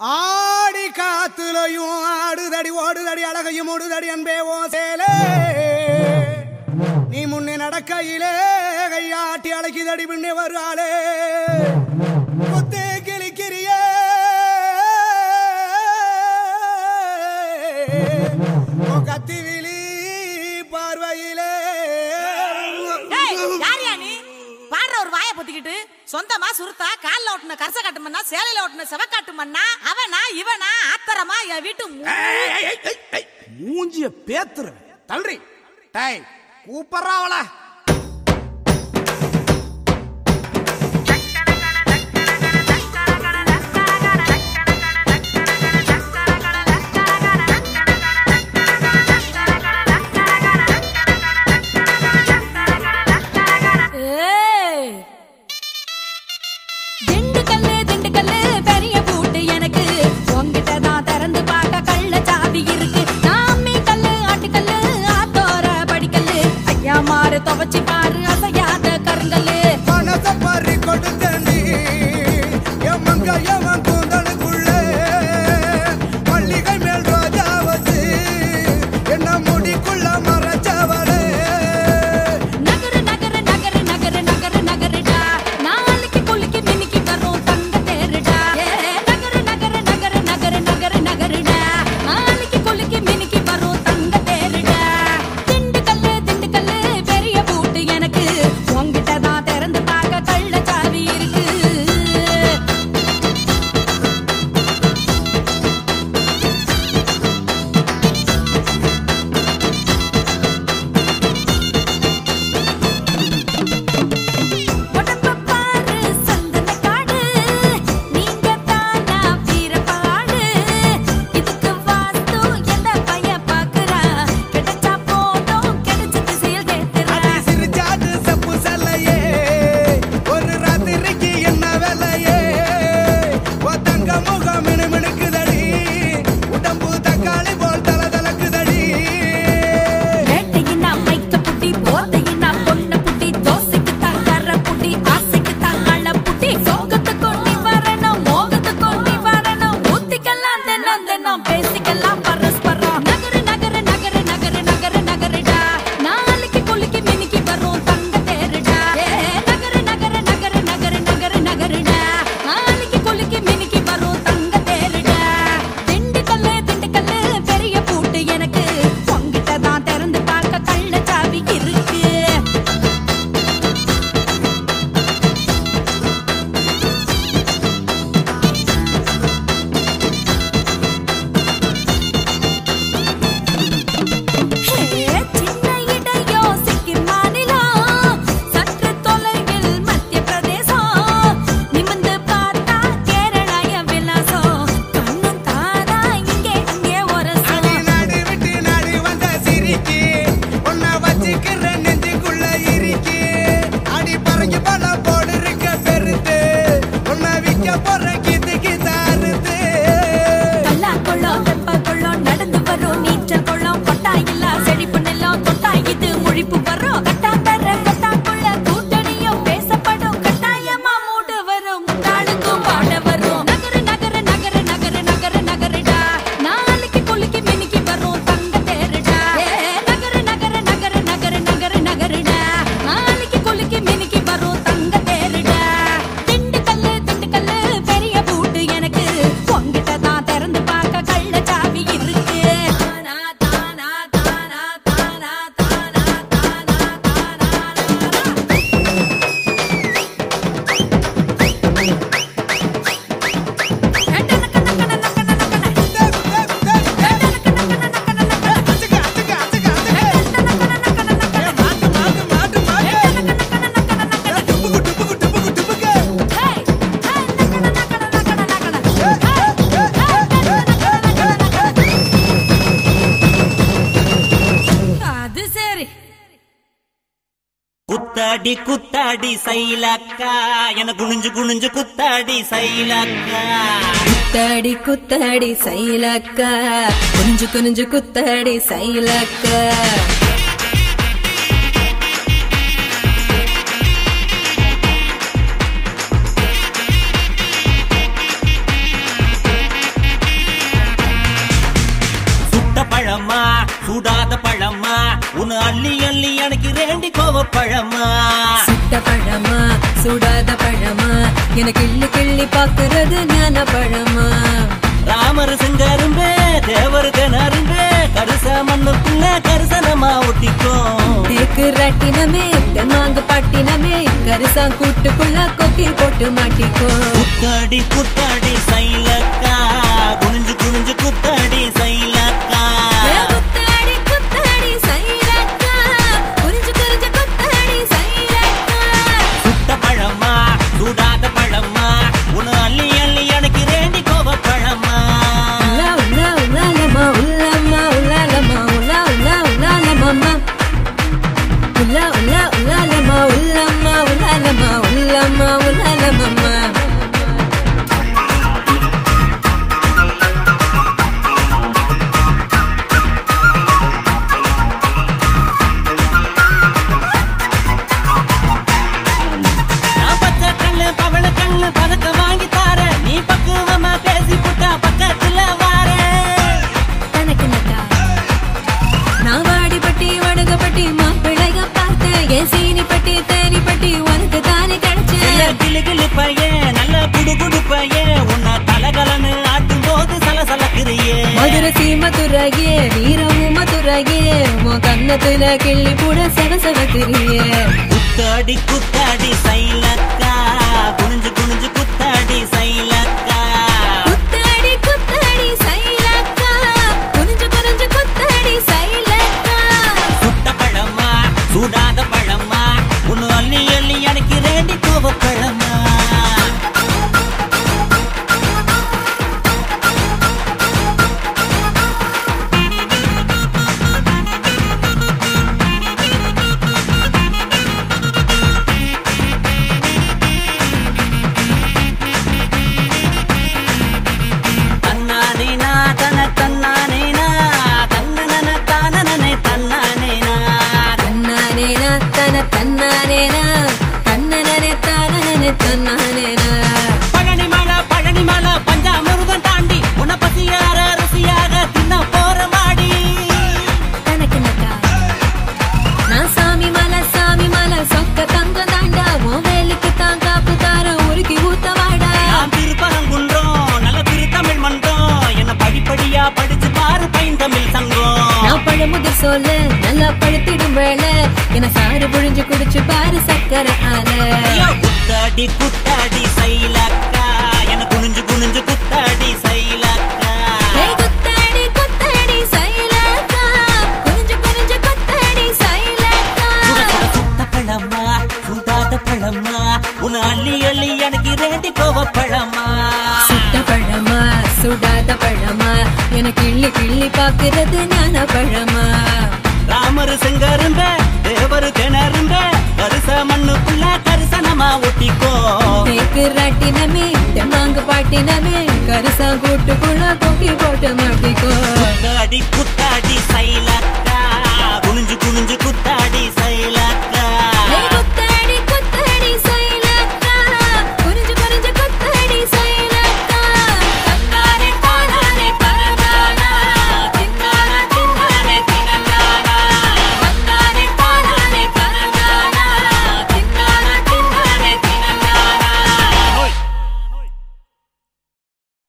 ஆடி காத்துலையும் ஆடுதடி ஓடுதடி அழகையும் ஓடுதடி அன்பே ஓ சேலே நீ முன்னே நடக்கையிலே கையாட்டி அழைக்குதடி பின்னே வருவாளே குத்தே கிளிக்கிறியே உன் கத்தி விழி பார்வையிலே டேய், யார்யா நீ பாடுற ஒரு வாயை பொத்திக்கிட்டு சொந்தமா சுருத்தா கால்ல ஓட்டுன கரச காட்டு மண்ணா சேலையில ஓட்டுன செவக்காட்டு மண்ணா அவனா இவனா ஆத்தரமா என் வீட்டு மு- ஏய், ஏய், ஏய், ஏய், மூஞ்சிய பேத்துற தள்ளுறி டேய் கூப்பிடுறா அவள ஏய் திண்டுக்கல்லு திண்டுக்கல்லு பெரிய பூட்டு எனக்கு உன்கிட்ட தான் திறந்து பார்க்க கள்ள சாவி இருக்கு நாமி கல்லு ஆட்டுக்கல்லு ஆத்தோர படிக்கல்லு ஐயா மாறு துவச்சி பாரு அசையாத கருங்கல்லு மனச பறி கொடுத்தண்டி என் மங்க எவன் கூந்தலுக்குள்ளே மல்லிகை மேல் ரோஜா வச்சு என்ன முடிக்குள்ள மறைச்சவளே நகரு நகரு நகரு நகரு நகரு நகருடா நாளைக்கு குளிக்கு மின்னிக்கு வரும் தங்க தேருடா ஏ, நகரு நகரு நகரு நகரு நகரு நகருடா நாளைக்கு குளிக்கு மின்னிக்கு வரும் தங்க தேருடா திண்டுக்கல்லு திண்டுக்கல்லு பெரிய பூட்டு எனக்கு உன்கிட்ட தான் திறந்து பார்க்க கள்ள சாவி இருக்கு உடம்ப பாரு சந்தன காடு நீங்க தானா வீரபாடு இதுக்கு வாஸ்து எந்த பைய பாக்குறா கிடைச்சா போதும் கிடைச்சது செயல் கேட்டுறா அடி சிரிச்சாட்டு செப்பு செல்லையே ஒரு ராத்திரிக்கு என்ன வேலையே உன் தங்க முகம் மினுமினுக்குதடி உடம்பு தக்காளி போல் தல தலக்குதடி வேட்டையினா மைக்க புட்டி போதையினா பொண்ண புட்டி தோசைக்கு தங்கற புட்டி ஆசைக்கு தங்காள புட்டி சோகத்தை கொண்டு வரணும் மோகத்தை கொண்டு வரணும் ஊத்திக்கலாம் தினம் தினம் பேசிக்கலாம் பரஸ்பரம் நகரு நகரு நகரு நகரு நகரு நகருடா நாளைக்கு குளிக்கு மினிக்கு வரும் தங்க தேருடா ஏ, நகரு நகரு நகரு நகரு நகரு நகருடா நாளைக்கு குளிக்கு மினிக்கு வரும் தங்க தேருடா திண்டுக்கல்லு திண்டுக்கல்லு பெரிய பூட்டு எனக்கு உன்கிட்ட தான் திறந்து பார்க்க கள்ள சாவி இருக்கு ஹே, சின்ன இடையோ சிக்கிம் மாநிலம் சற்று தொலைவில் மத்திய பிரதேசம் நிமிர்ந்து பார்த்தா கேரளாய விலாசம் கண்ணும் தானா இங்கே இங்கே அடி ஒரசம் நாடு விட்டு நாடு வந்த சிரிக்கி உன்னை வச்சுக்கிற நெஞ்சுக்குள்ள இருக்கி அடி பறங்கி பல போடு இருக்க பெருத்து உன்னை விக்க போற கீத்து கீத்தாருத்து கல்லா கொள்ளம் வெப்ப கொள்ளம் நடந்து வரும் நீச்சல் கொள்ளம் கொட்டாயில்லா செழிப்பு நெல்லம் கொட்டாயிது முழிப்பு வரும் கட்டா தர கட்டா கொள்ள கூட்டணியும் பேசப்படும் கட்டாயமா மூடு வரும் நாளுக்கும் பாட வரும் நகரு நகரு நகரு நகரு நகரு நகருடா நாளைக்கு குளிக்கு மினிக்கு வரும் தங்க தேருடா ஏ, நகரு நகரு நகரு நகரு நகரு நகருடா நாளைக்கு குளிக்கு மினிக்கு வரும் தங்க தேருடா திண்டுக்கல்லு திண்டுக்கல்லு பெரிய பூட்டு எனக்கு உன்கிட்ட தான் திறந்து பார்க்க கள்ள சாவி இருக்கு தானா தானா தானா தானா தானா தானா தானா அச்சுக்க, அச்சுக்க, அச்சுக்க, அச்சுக்க. ஏ, மாட்டு, மாட்டு, மாட்டு, மாட்டு. ஏ, டுப்புக்கு, டுப்புக்கு, டுப்புக்கு, டுப்புக்கு. அது சரி குத்தாடி குத்தாடி சைலக்கா என குனிஞ்சு குனிஞ்சு குத்தாடி சைலக்கா குத்தாடி குத்தாடி சைலக்க குனிஞ்சு குனிஞ்சு குத்தாடி சைலக்க அள்ளி அள்ளி எனக்கு ரெண்டி கோவப்பழமா சுட்ட பழமா சுடாத பழமா எனக்கு கிள்ளி கிள்ளி பாக்குறது ஞான பழமா ராமர் செங்கரும்பே தேவர் திணறும்பே கருச மண்ணுக்குள்ள கரிசனமா ஒட்டிக்கோ தேக்கு ரட்டினமே தென்னாங்கு பட்டினமே கரிசா கூட்டுக்குள்ள கொக்கி போட்டு மாட்டிக்கோ குத்தாடி குத்தாடி சைலக்கா குனிஞ்சு குனிஞ்சு குத்தாடி சைலக்கா ஏ குத்தாடி குத்தாடி சைலக்கா புரிஞ்சு புரிஞ்சு குத்தாடி சைலக்கா சுட்ட பழமா சூடாத பழமா உன அள்ளி அள்ளி எனக்கு ரெண்டி கோவப்பழமா உலா உலா உலாலமா உலாமா உலாலமா உலா உலா உலாலமாமா உலா உலா உலாலமா உலாமா உலாலமா உலாமா உலாலமாமா நான் பச்சை கண்ணு பவள கண்ணு பதக்க வாங்கி தார நீ பக்குவமா பேசி புட்டா பக்கத்துல வார தனக்கு நக்கா நான் வாடிப்பட்டி வடுகப்பட்டி மாப்பிள்ளைக பார்த்தேன் என் சீனிப்பட்டி தேனிப்பட்டி உனக்கு தானே கிடைச்சேன் கிளு கிளு பையன் நல்ல குடு குடு பையன் உன்னை தலகலன்னு ஆட்டும் போது சலசலக்குறியே மதுரை சீமதுரையே வீரமும் மதுரையே உன் கண்ணத்துல கிள்ளி கூட செவ செவக்கிறியே குத்தாடி குத்தாடி சைலக்கா குனிஞ்சு குனிஞ்சு குத்தாடி சைலக்கா குத்தாடி குத்தாடி சைலக்கா குனிஞ்சு குனிஞ்சு குத்தாடி சைலக்கா சுட்ட பழமா சூடாத பழமா உன்னு அள்ளி அள்ளி எனக்கு ரெண்டி கோவப்பழமா தன்னானேனா தன தன்னானேனா தன்னன தானனனே தன்னானேனா தன்னானேனா தன தன்னானேனா தன்னனனே தானனனே தன்னானேனா பழனி மலை பழனி மலை பஞ்சாமிருதம் தாண்டி உன்னை பசியார ருசியாக தின்ன போற மாடி தனக்கு நக்கா நான் சாமி மலை சாமி மலை சொக்க தங்க தாண்டா உன் வேலுக்கு தான் காப்பு தார உருக்கி ஊத்த வாடா நான் திருப்பரங்குன்றோம் நல்ல திருத்தமிழ் மன்றம் என்ன படிப்படியா படிச்சு பாரு பைந்தமிழ் சங்கம் நான் பழமுதிர் சொல்ல நல்லா பழுத்திடும் வேலை என சாறு புழிஞ்சு குடிச்சு பாரு சக்கரை ஆல ஐயோ, குத்தாடி குத்தாடி சைலக்கா என குனிஞ்சு குனிஞ்சு குத்தாடி சைலக்கா ஏய் குத்தாடி குத்தாடி சைலக்கா குனிஞ்சு குனிஞ்சு குத்தாடி சைலக்கா சுட சுட சுட்ட பழமா சுடாத பழமா உன் அள்ளி அள்ளி எனக்கு ரெண்டி கோவப்பழமா சுட்ட பழமா சுடாத பழமா எனக்கு கிள்ளி கிள்ளி பாக்குறது ஞான பழமா ராமர் செங்கருந்த தேவர் திணறுந்த கருச மண்ணுக்குள்ள கரிசனமா ஒட்டிக்கோ தேக்கு ராட்டினமே தெம்மாங்கு பாட்டினமே கரிசா கூட்டுக்குள்ள கொக்கி போட்டு மாட்டிக்கோ குத்தாடி குத்தாடி சைலக்கா குனிஞ்சு குனிஞ்சு குத்தாடி சைலக்கா